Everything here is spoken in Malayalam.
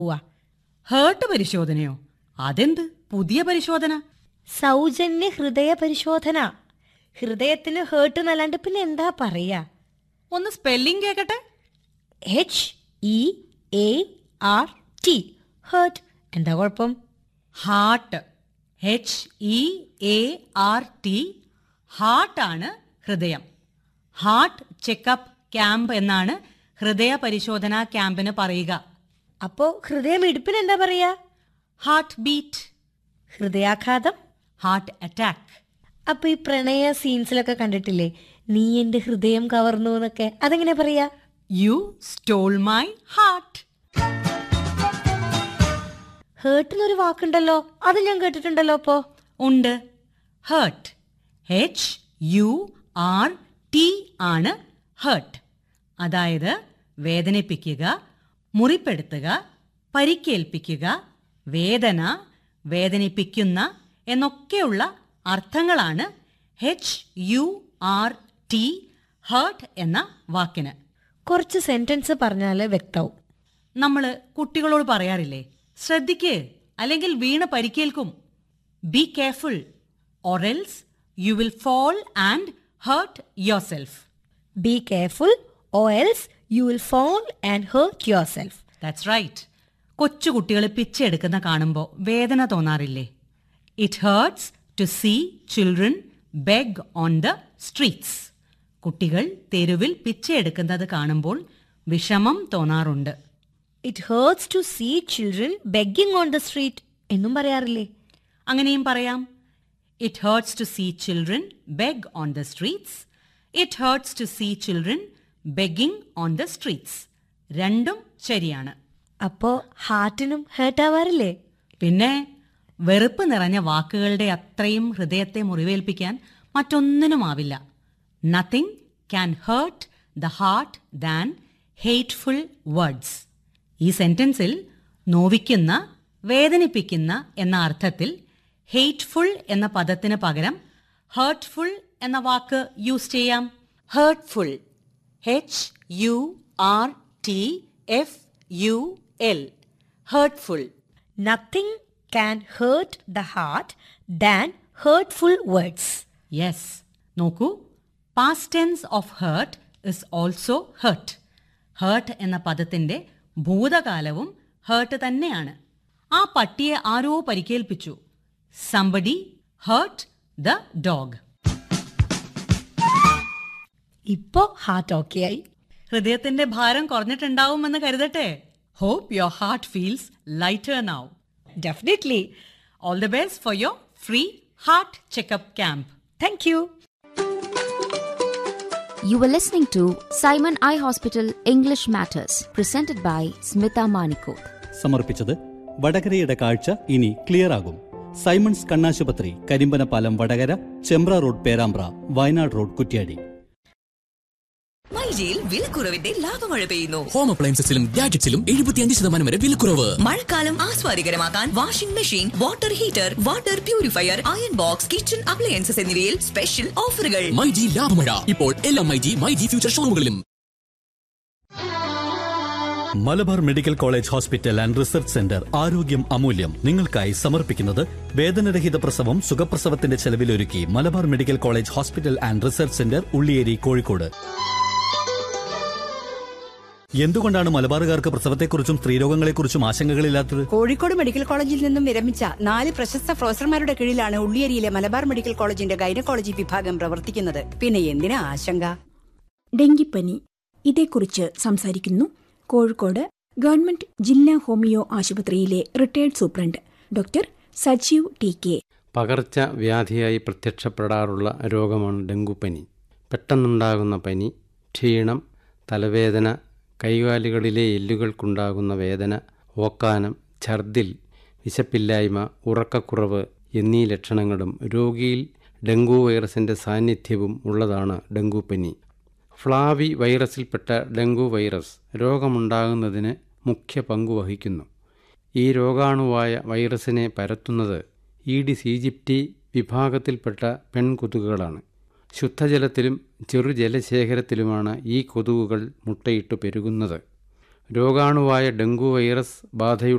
ഉവ്വ ഹേർട്ട് പരിശോധനയോ അതെന്ത് പുതിയ പരിശോധന സൗജന്യ ഹൃദയ പരിശോധന ഹൃദയത്തിന് ഹേർട്ട് എന്നല്ലാണ്ട് പിന്നെ എന്താ പറയാ ഒന്ന് സ്പെല്ലിംഗ് കേക്കട്ടെ H E A R T hurt എന്താ കുഴപ്പം heart H E A R T ഹാർട്ടാണ് ഹൃദയം ഹാർട്ട് ചെക്കപ്പ് ക്യാമ്പ് എന്നാണ് ഹൃദയ പരിശോധനാ ക്യാമ്പിന് പറയുക അപ്പോ ഹൃദയമിടിപ്പിന് എന്താ പറയാ ഹാർട്ട് ബീറ്റ് ഹൃദയാഘാതം ഹാർട്ട് അറ്റാക്ക് അപ്പൊ ഈ പ്രണയ സീൻസിലൊക്കെ കണ്ടിട്ടില്ലേ നീ എന്റെ ഹൃദയം കവർന്നു എന്നൊക്കെ അതെങ്ങനെ പറയാ യു സ്റ്റോൾ മൈ ഹാർട്ട് ഹേർട്ടിനൊരു വാക്കുണ്ടല്ലോ അത് ഞാൻ കേട്ടിട്ടുണ്ടല്ലോ അപ്പോ ഉണ്ട് hurt H U R T ആണ് ഹേർട്ട് അതായത് വേദനിപ്പിക്കുക മുറിപ്പെടുത്തുക പരിക്കേൽപ്പിക്കുക വേദന വേദനിപ്പിക്കുന്ന എന്നൊക്കെയുള്ള അർത്ഥങ്ങളാണ് H U R T hurt എന്ന വാക്കിന് കുറച്ച് സെന്റൻസ് പറഞ്ഞാല് വ്യക്താവും നമ്മൾ കുട്ടികളോട് പറയാറില്ലേ ശ്രദ്ധിക്ക് അല്ലെങ്കിൽ വീണ് പരിക്കേൽക്കും be careful or else you will fall and hurt yourself be careful or else you will fall and hurt yourself that's right കൊച്ചു കുട്ടികൾ പിച്ചെടുക്കുന്ന കാണുമ്പോൾ വേദന തോന്നാറില്ലേ it hurts to see children beg on the streets കുട്ടികൾ തെരുവിൽ പിച്ചെടുക്കുന്നത് കാണുമ്പോൾ വിഷമം തോന്നാറുണ്ട് it hurts to see children begging on the street എന്നും പറയാറില്ലേ അങ്ങനെയും പറയാം it hurts to see children beg on the streets it hurts to see children begging on the streets രണ്ടും ശരിയാണ് അപ്പോ ഹാർട്ടിനും ഹേർട്ട് ആവാറില്ലേ പിന്നെ വെറുപ്പ് നിറഞ്ഞ വാക്കുകളുടെ അത്രയും ഹൃദയത്തെ മുറിവേൽപ്പിക്കാൻ മറ്റൊന്നിനുമാവില്ല nothing can hurt the heart than hateful words ഈ സെന്റൻസിൽ നോവിക്കുന്ന വേദനിപ്പിക്കുന്ന എന്ന അർത്ഥത്തിൽ ഹേറ്റ്ഫുൾ എന്ന പദത്തിന് പകരം ഹേർട്ട്ഫുൾ എന്ന വാക്ക് യൂസ് ചെയ്യാം hurtful H U R T F U L hurtful nothing can hurt the heart than hurtful words yes നോക്കൂ past tense of hurt is also hurt hurt എന്ന പദത്തിന്റെ ഭൂതകാലവും ഹേർട്ട് തന്നെയാണ് ആ പട്ടിയെ ആരോ പരിക്കേൽപ്പിച്ചു സംബഡി ഹേർട്ട് ദ ഡോഗ് ഇപ്പോ ഹാർട്ട് ഓക്കെ ആയി ഹൃദയത്തിന്റെ ഭാരം കുറഞ്ഞിട്ടുണ്ടാവുമെന്ന് കരുതട്ടെ hope your heart feels lighter now definitely all the best for your free heart checkup camp thank you You were listening to Simon Eye Hospital English Matters, presented by Smita Manikot. സമർപ്പിച്ചത് വടകരയുടെ കാഴ്ച ഇനി ക്ലിയർ ആകും സൈമൺസ് കണ്ണാശുപത്രി കരിമ്പനപാലം വടകര ചെമ്പ്ര റോഡ് പേരാമ്പ്ര വയനാട് റോഡ് കുറ്റ്യാടി മൈജിയിൽ വിലക്കുറവിന്റെ ലാഭമഴ പെയ്യുന്നു ഹോം അപ്ലയൻസസിലും ഗാഡ്ജറ്റ്സിലും എഴുപത്തിയഞ്ച് ശതമാനം വരെ വിലക്കുറവ് മഴക്കാലം ആസ്വാദികരമാക്കാൻ washing machine water heater water purifier iron box kitchen appliances എന്നിവയിൽ സ്പെഷ്യൽ ഓഫറുകൾ മൈജി ലാഭമഴ ഇപ്പോൾ എല്ലാ മൈജി മൈജി ഫ്യൂച്ചർ ഷോറൂമുകളിലും Malabar medical college hospital and research centre ആരോഗ്യം അമൂല്യം നിങ്ങൾക്കായി സമർപ്പിക്കുന്നത് വേദനരഹിത പ്രസവം സുഖപ്രസവത്തിന്റെ ചെലവിലൊരുക്കി Malabar medical college hospital and research centre Ulliyeri Kozhikode എന്തുകൊണ്ടാണ് മലബാറുകാർക്ക് പ്രസവത്തെക്കുറിച്ചും സ്ത്രീരോഗങ്ങളെക്കുറിച്ചും ആശങ്കകളില്ലാത്തത് കോഴിക്കോട് മെഡിക്കൽ കോളേജിൽ നിന്നും വിരമിച്ച നാല് പ്രശസ്ത പ്രൊഫസർമാരുടെ കീഴിലാണ് ഉള്ളിയേരിയിലെ മലബാർ മെഡിക്കൽ കോളേജിന്റെ ഗൈനക്കോളജി വിഭാഗം പ്രവർത്തിക്കുന്നത് പിന്നെ എന്തിനാ ആശങ്ക ഡെങ്കിപ്പനി ഇതേക്കുറിച്ച് സംസാരിക്കുന്നു കോഴിക്കോട് ഗവൺമെന്റ് ജില്ലാ ഹോമിയോ ആശുപത്രിയിലെ retired superintendent doctor Sajeev T K പകർച്ചവ്യാധിയായി പ്രത്യക്ഷപ്പെടാറുള്ള രോഗമാണ് ഡെങ്കുപ്പനി പെട്ടെന്നുണ്ടാകുന്ന പനി ക്ഷീണം തലവേദന കൈകാലുകളിലെ എല്ലുകൾക്കുണ്ടാകുന്ന വേദന ഓക്കാനം ഛർദിൽ വിശപ്പില്ലായ്മ ഉറക്കക്കുറവ് എന്നീ ലക്ഷണങ്ങളും രോഗിയിൽ ഡെങ്കു വൈറസിൻ്റെ സാന്നിധ്യവും ഉള്ളതാണ് ഡെങ്കുപ്പനി ഫ്ലാവി വൈറസിൽപ്പെട്ട ഡെങ്കു വൈറസ് രോഗമുണ്ടാകുന്നതിന് മുഖ്യ പങ്കു വഹിക്കുന്നു ഈ രോഗാണുവായ വൈറസിനെ പരത്തുന്നത് ഈഡിസ് ഈജിപ്റ്റി വിഭാഗത്തിൽപ്പെട്ട പെൺകൊതുകുകളാണ് ശുദ്ധജലത്തിലും ചെറു ജലശേഖരത്തിലുമാണ് ഈ കൊതുകുകൾ മുട്ടയിട്ട് പെരുകുന്നത് രോഗാണുവായ ഡെങ്കു വൈറസ് ബാധയുടെ